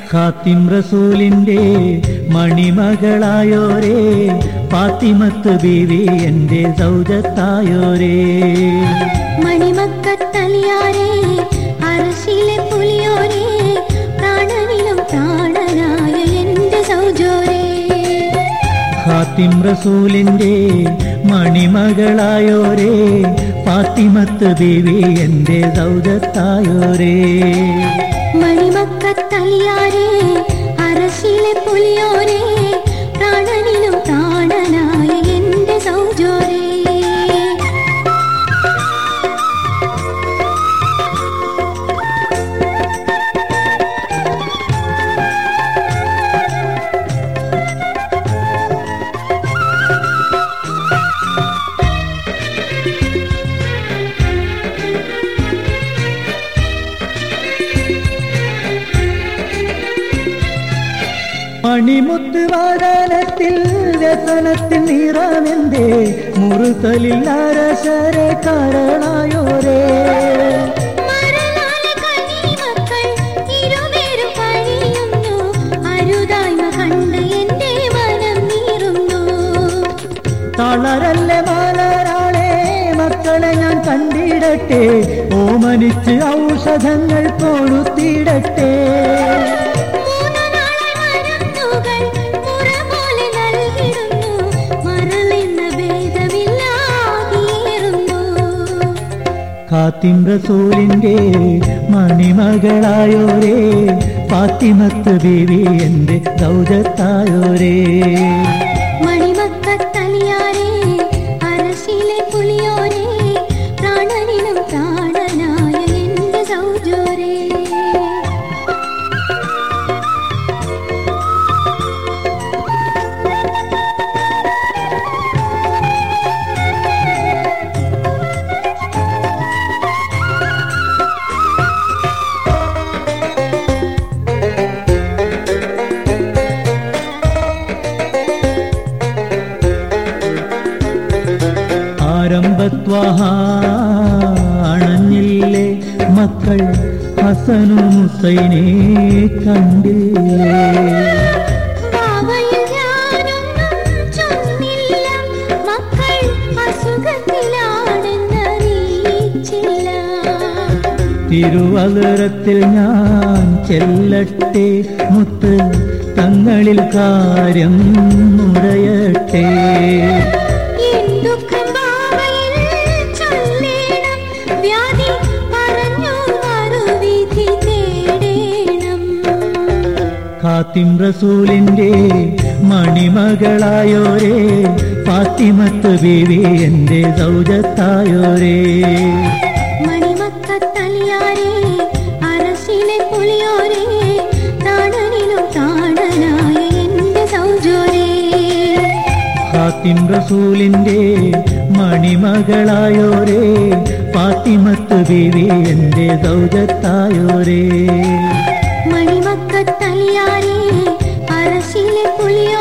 ഖാത്തിം റസൂലിന്റെ മണിമകളായോരേ ഫാത്തിമത്ത് ബീവി എന്റെ സൗജത്തായോരേ മണിമക്കത്തലിയാരേ അരശിലെ പുലിയോരേ പ്രാണനിലും പ്രാണനായ എന്റെ സൗജോരേ ഖാത്തിം റസൂലിന്റെ മണിമകളായോരേ ഫാത്തിമത്ത് ബീവി എന്റെ സൗജത്തായോരേ മണിമക്കത്തലിയാരേ അരശിലെ പുലിയോരേ പ്രാണനിലും പ്രാണനായ എന്റെ സൗജോരേ മണിമുത്ത് വാദനത്തിൽ വ്യസനത്തിൽ നിറമെന്തേ മുറുതലിൽ അരശരെ കാരണായോരേ മരനാല് കന്നിമക്കൾ ഇരുവരും കഴിയുന്നു. അരുതായ്മ കണ്ട് എന്റെ മനം നീറുന്നു. തളരല്ലേ മലരാളെ മക്കളെ ഞാൻ കണ്ടിടട്ടെ ഓമനിച്ച് ഔഷധങ്ങൾ കൊടുത്തിടട്ടെ മൂന്നു നാളായി മരുന്നുകൾ മുറ പോലെ നൽകിടുന്നു. മറലെന്ന ഭേദമില്ലാതിരുന്നു. കാത്തിം റസൂലിന്റെ മണിമകളായോരേ ഫാത്തിമത്ത് ബീവി എന്റെ ദൗജത്തായോരേ മണിമക്കത്തലിയാരേ, അരശിലെ പുലിയോരേ, പ്രാണനിലും പ്രാണനായ എന്റെ സൗജോരേ ആരംഭത്വഹാണഞ്ഞില്ലേ മക്കൾ ഹസനു മുസൈനെ കണ്ടില്ലേ ബാവയിൽ ഞാനൊന്നും ചൊന്നില്ല. മക്കൾ അസുഖത്തിലാണെന്നറിയിച്ചില്ല. തിരുവതരത്തിൽ ഞാൻ ചെല്ലട്ടെ മുത്ത് തങ്ങളിൽ കാര്യം മുടയട്ടെ എൻ ദുഃഖം ബാവയിൽ ചൊല്ലേണം. വ്യാധി പറഞ്ഞു മറുവിധി തേടേണം. ഖാത്തിം റസൂലിന്റെ മണിമകളായോരേ ഫാത്തിമത്ത് ബീവി എന്റെ സൗജത്തായോരേ മണിമക്കത്തലിയാരേ, അരശിലെ പുലിയോരേ, പ്രാണനിലും പ്രാണനായ എന്റെ സൗജോരേ ഫാത്തിം റസൂലിന്റെ മണിമകളായോരേ ഫാത്തിമത്ത് ബീവി എന്റെ ദൗജത്തായോരേ മണിമക്കത്തലിയാരേ അരശിലെ പുലിയോ